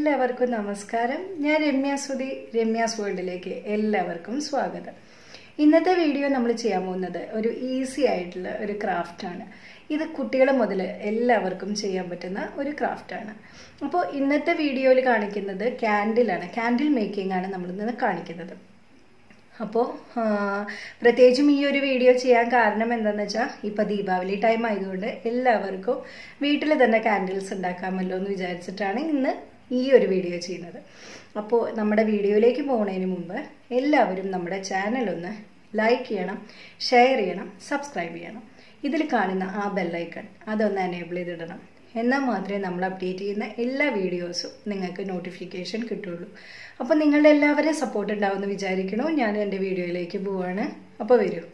എല്ലാവർക്കും നമസ്കാരം ഞാൻ രമ്യ സുധി രമ്യാസ് വേൾഡിലേക്ക് എല്ലാവർക്കും സ്വാഗതം ഇന്നത്തെ വീഡിയോ നമ്മൾ ചെയ്യാൻ പോകുന്നത് ഒരു ഈസി ആയിട്ടുള്ള ഒരു ക്രാഫ്റ്റാണ് ഇത് കുട്ടികൾ മുതൽ എല്ലാവർക്കും ചെയ്യാൻ പറ്റുന്ന ഒരു ക്രാഫ്റ്റാണ് അപ്പോൾ ഇന്നത്തെ വീഡിയോയിൽ കാണിക്കുന്നത് ക്യാൻഡിലാണ് ക്യാൻഡിൽ മേക്കിംഗ് ആണ് നമ്മൾ ഇന്ന് കാണിക്കുന്നത് അപ്പോൾ പ്രത്യേകിച്ചും ഈ ഒരു വീഡിയോ ചെയ്യാൻ കാരണം എന്താണെന്ന് വെച്ചാൽ ഇപ്പോൾ ദീപാവലി ടൈം ആയതുകൊണ്ട് എല്ലാവർക്കും വീട്ടിൽ തന്നെ കാൻഡിൽസ് ഉണ്ടാക്കാമല്ലോ എന്ന് വിചാരിച്ചിട്ടാണ് ഇന്ന് ഈ ഒരു വീഡിയോ ചെയ്യുന്നത് അപ്പോൾ നമ്മുടെ വീഡിയോയിലേക്ക് പോകുന്നതിന് മുമ്പ് എല്ലാവരും നമ്മുടെ ചാനൽ ഒന്ന് ലൈക്ക് ചെയ്യണം ഷെയർ ചെയ്യണം സബ്സ്ക്രൈബ് ചെയ്യണം ഇതിൽ കാണുന്ന ആ ബെല്ലൈക്കൺ അതൊന്ന് എനേബിൾ ചെയ്തിടണം എന്നാൽ മാത്രമേ നമ്മൾ അപ്ഡേറ്റ് ചെയ്യുന്ന എല്ലാ വീഡിയോസും നിങ്ങൾക്ക് നോട്ടിഫിക്കേഷൻ കിട്ടുള്ളൂ അപ്പോൾ നിങ്ങളുടെ എല്ലാവരെയും സപ്പോർട്ട് ഉണ്ടാവുമെന്ന് വിചാരിക്കണോ ഞാൻ എൻ്റെ വീഡിയോയിലേക്ക് പോവാണ് അപ്പോൾ വരൂ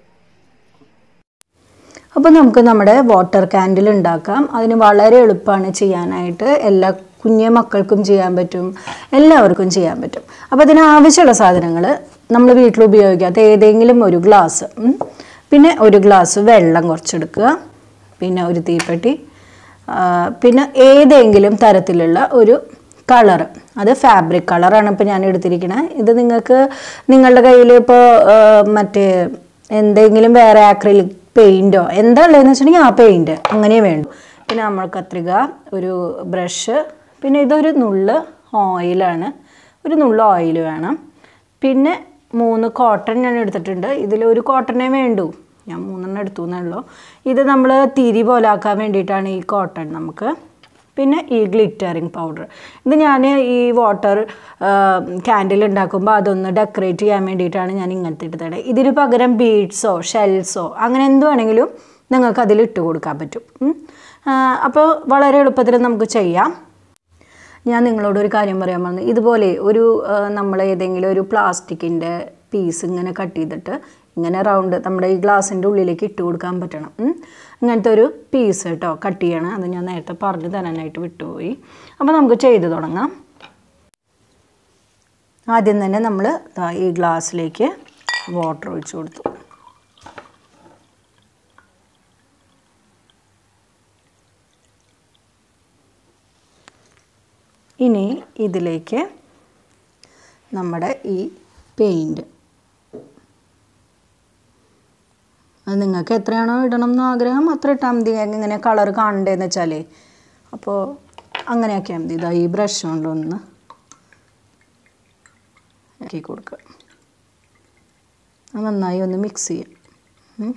അപ്പോൾ നമുക്ക് നമ്മുടെ വാട്ടർ ക്യാൻഡിൽ ഉണ്ടാക്കാം അതിന് വളരെ എളുപ്പമാണ് ചെയ്യാനായിട്ട് എല്ലാ കുഞ്ഞു മക്കൾക്കും ചെയ്യാൻ പറ്റും എല്ലാവർക്കും ചെയ്യാൻ പറ്റും അപ്പോൾ അതിന് ആവശ്യമുള്ള സാധനങ്ങൾ നമ്മൾ വീട്ടിൽ ഉപയോഗിക്കാത്ത ഏതെങ്കിലും ഒരു ഗ്ലാസ് പിന്നെ ഒരു ഗ്ലാസ് വെള്ളം കുറച്ചെടുക്കുക പിന്നെ ഒരു തീപ്പെട്ടി പിന്നെ ഏതെങ്കിലും തരത്തിലുള്ള ഒരു കളറ് അത് ഫാബ്രിക് കളറാണ് ഇപ്പോൾ ഞാൻ എടുത്തിരിക്കുന്നത് ഇത് നിങ്ങൾക്ക് നിങ്ങളുടെ കയ്യിൽ ഇപ്പോൾ മറ്റേ എന്തെങ്കിലും വേറെ ആക്രിലിക് പെയിൻറ്റോ എന്താ ഉള്ളതെന്ന് വെച്ചിട്ടുണ്ടെങ്കിൽ ആ പെയിൻറ്റ് അങ്ങനെ വേണ്ടു പിന്നെ നമ്മൾ കത്രിക ഒരു ബ്രഷ് പിന്നെ ഇതൊരു നുള്ള് ഓയിലാണ് ഒരു നുള്ള് ഓയിൽ വേണം പിന്നെ മൂന്ന് കോട്ടൺ ഞാൻ എടുത്തിട്ടുണ്ട് ഇതിൽ ഒരു കോട്ടണേ വേണ്ടൂ ഞാൻ മൂന്നെണ്ണം എടുത്തു എന്നുള്ളൂ ഇത് നമ്മൾ തിരി പോലാക്കാൻ വേണ്ടിയിട്ടാണ് ഈ കോട്ടൺ നമുക്ക് പിന്നെ ഈ ഗ്ലിറ്ററിങ് പൗഡർ ഇത് ഞാൻ ഈ വാട്ടർ ക്യാൻഡിൽ ഉണ്ടാക്കുമ്പോൾ അതൊന്ന് ഡെക്കറേറ്റ് ചെയ്യാൻ വേണ്ടിയിട്ടാണ് ഞാൻ ഇങ്ങനത്തെ എടുത്തത് ഇതിന് പകരം ബീഡ്സോ ഷെൽസോ അങ്ങനെ എന്ത് വേണമെങ്കിലും നിങ്ങൾക്ക് അതിൽ ഇട്ട് കൊടുക്കാൻ പറ്റും അപ്പോൾ വളരെ എളുപ്പത്തിൽ നമുക്ക് ചെയ്യാം ഞാൻ നിങ്ങളോട് ഒരു കാര്യം പറയാൻ പറഞ്ഞു ഇതുപോലെ ഒരു നമ്മൾ ഏതെങ്കിലും ഒരു പ്ലാസ്റ്റിക്കിൻ്റെ പീസ് ഇങ്ങനെ കട്ട് ചെയ്തിട്ട് ഇങ്ങനെ റൗണ്ട് നമ്മുടെ ഈ ഗ്ലാസിൻ്റെ ഉള്ളിലേക്ക് ഇട്ട് കൊടുക്കാൻ പറ്റണം ഇങ്ങനത്തെ ഒരു പീസ് കേട്ടോ കട്ട് ചെയ്യണം അത് ഞാൻ നേരത്തെ പറഞ്ഞു തരാനായിട്ട് വിട്ടുപോയി അപ്പോൾ നമുക്ക് ചെയ്ത് തുടങ്ങാം ആദ്യം തന്നെ നമ്മൾ ഈ ഗ്ലാസ്സിലേക്ക് വാട്ടർ ഒഴിച്ചു കൊടുത്തു ഇനി ഇതിലേക്ക് നമ്മുടെ ഈ പെയിൻറ്റ് അത് നിങ്ങൾക്ക് എത്രയാണോ ഇടണം എന്ന് ആഗ്രഹം അത്ര ഇട്ടാൽ മതി ഇങ്ങനെ കളർ കാണണ്ടേന്ന് വെച്ചാലേ അപ്പോൾ അങ്ങനെയാക്കിയാൽ മതി ഇതാ ഈ ബ്രഷ് കൊണ്ടൊന്ന് ആക്കി കൊടുക്കുക അത് നന്നായി ഒന്ന് മിക്സ് ചെയ്യാം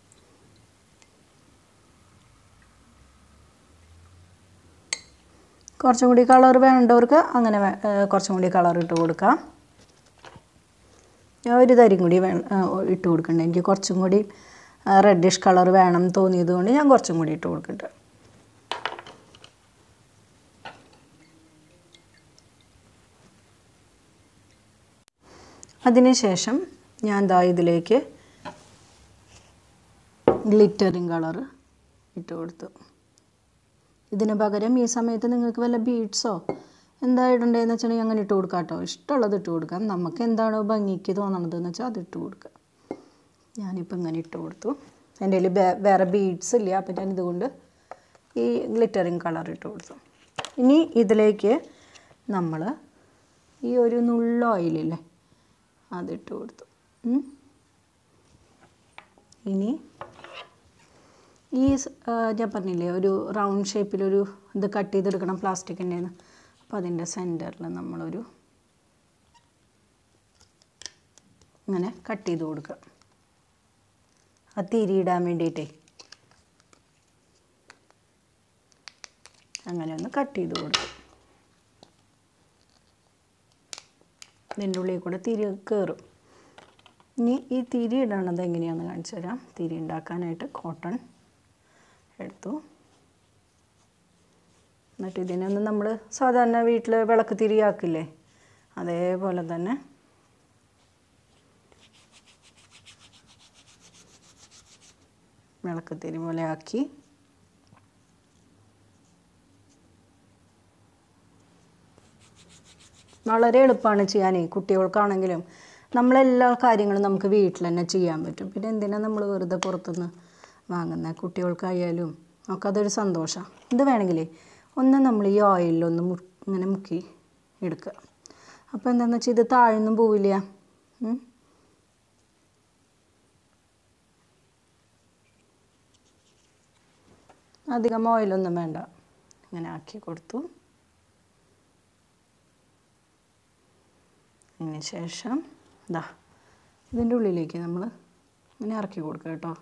കുറച്ചും കൂടി കളർ വേണ്ടവർക്ക് അങ്ങനെ കുറച്ചും കൂടി കളർ ഇട്ട് കൊടുക്കാം ഞാൻ ഒരു തരിയും കൂടി വേ ഇട്ട് കൊടുക്കുന്നുണ്ട് എനിക്ക് കുറച്ചും കൂടി റെഡിഷ് കളർ വേണം തോന്നിയത് കൊണ്ട് ഞാൻ കുറച്ചും കൂടി ഇട്ട് കൊടുക്കുന്നുണ്ട് അതിനുശേഷം ഞാൻ ദാ ഇതിലേക്ക് ഗ്ലിറ്ററിങ് കളർ ഇട്ട് കൊടുത്തു ഇതിന് പകരം ഈ സമയത്ത് നിങ്ങൾക്ക് വല്ല ബീഡ്സോ എന്താ ഇടണ്ടേന്ന് വെച്ചിട്ടുണ്ടെങ്കിൽ അങ്ങനെ ഇട്ട് കൊടുക്കാം കേട്ടോ ഇഷ്ടമുള്ളത് ഇട്ട് കൊടുക്കാം നമുക്ക് എന്താണോ ഭംഗിക്ക് തോന്നണതെന്ന് വെച്ചാൽ അത് ഇട്ട് കൊടുക്കുക ഞാനിപ്പോൾ ഇങ്ങനെ ഇട്ട് കൊടുത്തു എൻ്റെ കയ്യിൽ വേറെ ബീഡ്സ് ഇല്ല അപ്പം ഞാൻ ഇതുകൊണ്ട് ഈ ഗ്ലിറ്ററിങ് കളർ ഇട്ട് കൊടുത്തു ഇനി ഇതിലേക്ക് നമ്മൾ ഈ ഒരു നുള്ള ഓയിലില്ലേ അതിട്ട് കൊടുത്തു ഇനി ഈ ഞാൻ പറഞ്ഞില്ലേ ഒരു റൗണ്ട് ഷേപ്പിലൊരു ഇത് കട്ട് ചെയ്തെടുക്കണം പ്ലാസ്റ്റിക്കിൻ്റെ അപ്പോൾ അതിൻ്റെ സെൻറ്ററിൽ നമ്മളൊരു ഇങ്ങനെ കട്ട് ചെയ്ത് കൊടുക്കുക ആ തിരിയിടാൻ വേണ്ടിയിട്ടേ അങ്ങനെ ഒന്ന് കട്ട് ചെയ്ത് കൊടുക്കും ഇതിൻ്റെ ഉള്ളിൽ കൂടെ തിരി കയറും ഇനി ഈ തിരി ഇടണത് എങ്ങനെയാണെന്ന് കാണിച്ചു തരാം തിരി ഉണ്ടാക്കാനായിട്ട് കോട്ടൺ എടുത്തു എന്നിട്ട് ഇതിനൊന്ന് നമ്മൾ സാധാരണ വീട്ടിൽ വിളക്ക് തിരിയാക്കില്ലേ അതേപോലെ തന്നെ വിളക്ക് തിരി പോലെ ആക്കി വളരെ എളുപ്പമാണ് ചെയ്യാനേ കുട്ടികൾക്കാണെങ്കിലും നമ്മളെല്ലാ കാര്യങ്ങളും നമുക്ക് വീട്ടിൽ തന്നെ ചെയ്യാൻ പറ്റും പിന്നെ എന്തിനാണ് നമ്മൾ വെറുതെ പുറത്തുനിന്ന് വാങ്ങുന്നത് കുട്ടികൾക്കായാലും ഒക്കെ അതൊരു സന്തോഷമാണ് ഇത് വേണമെങ്കിലേ ഒന്ന് നമ്മൾ ഈ ഓയിലൊന്ന് മു ഇങ്ങനെ മുക്കി എടുക്കുക അപ്പോൾ എന്താണെന്ന് വെച്ചാൽ ഇത് താഴ്ന്നും പോവില്ല ഉം. അധികം ഓയിലൊന്നും വേണ്ട ഇങ്ങനെ ആക്കി കൊടുത്തു അതിന് ശേഷം ഇതാ ഇതിൻ്റെ ഉള്ളിലേക്ക് നമ്മൾ ഇങ്ങനെ ഇറക്കി കൊടുക്കുക കേട്ടോ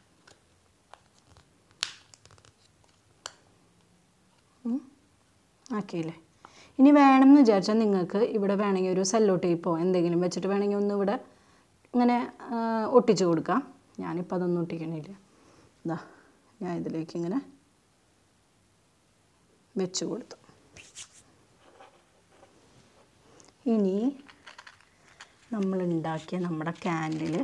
ഉം. ആക്കിയില്ലേ ഇനി വേണം എന്ന് വിചാരിച്ചാൽ നിങ്ങൾക്ക് ഇവിടെ വേണമെങ്കിൽ ഒരു സെല്ലോ ടേപ്പോ എന്തെങ്കിലും വെച്ചിട്ട് വേണമെങ്കിൽ ഒന്ന് ഇവിടെ ഇങ്ങനെ ആ, ഒട്ടിച്ച് കൊടുക്കാം ഞാനിപ്പോൾ അതൊന്നും ഒട്ടിക്കണില്ല ഇതാ ഞാൻ ഇതിലേക്ക് ഇങ്ങനെ വെച്ച് കൊടുത്തു ഇനി നമ്മൾ ഉണ്ടാക്കിയ നമ്മുടെ ക്യാൻഡിൽ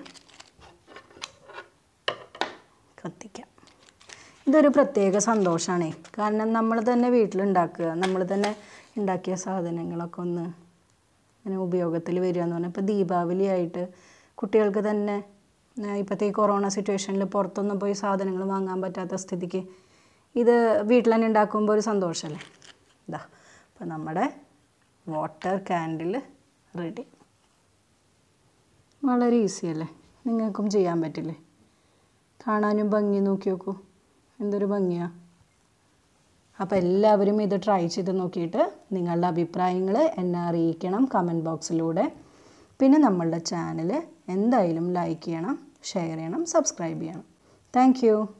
കത്തിക്കാം ഇതൊരു പ്രത്യേക സന്തോഷമാണ് കാരണം നമ്മൾ തന്നെ വീട്ടിലുണ്ടാക്കുക നമ്മൾ തന്നെ ഉണ്ടാക്കിയ സാധനങ്ങളൊക്കെ ഒന്ന് ഇങ്ങനെ ഉപയോഗത്തിൽ വരിക എന്ന് പറഞ്ഞാൽ ഇപ്പോൾ ദീപാവലി ആയിട്ട് കുട്ടികൾക്ക് തന്നെ ആ, ഇപ്പോഴത്തെ ഈ കൊറോണ സിറ്റുവേഷനിൽ പുറത്തൊന്നും പോയി സാധനങ്ങൾ വാങ്ങാൻ പറ്റാത്ത സ്ഥിതിക്ക് ഇത് വീട്ടിൽ തന്നെ ഉണ്ടാക്കുമ്പോൾ ഒരു സന്തോഷമല്ലേ ഇതാ അപ്പോൾ നമ്മുടെ വാട്ടർ ക്യാൻഡിൽ റെഡി വളരെ ഈസി അല്ലേ നിങ്ങൾക്കും ചെയ്യാൻ പറ്റില്ലേ കാണാനും ഭംഗി നോക്കി നോക്കൂ എന്തൊരു ഭംഗിയാണ് അപ്പോൾ എല്ലാവരും ഇത് ട്രൈ ചെയ്ത് നോക്കിയിട്ട് നിങ്ങളുടെ അഭിപ്രായങ്ങൾ എന്നെ അറിയിക്കണം കമൻറ്റ് ബോക്സിലൂടെ പിന്നെ നമ്മളുടെ ചാനൽ എന്തായാലും ലൈക്ക് ചെയ്യണം ഷെയർ ചെയ്യണം സബ്സ്ക്രൈബ് ചെയ്യണം താങ്ക്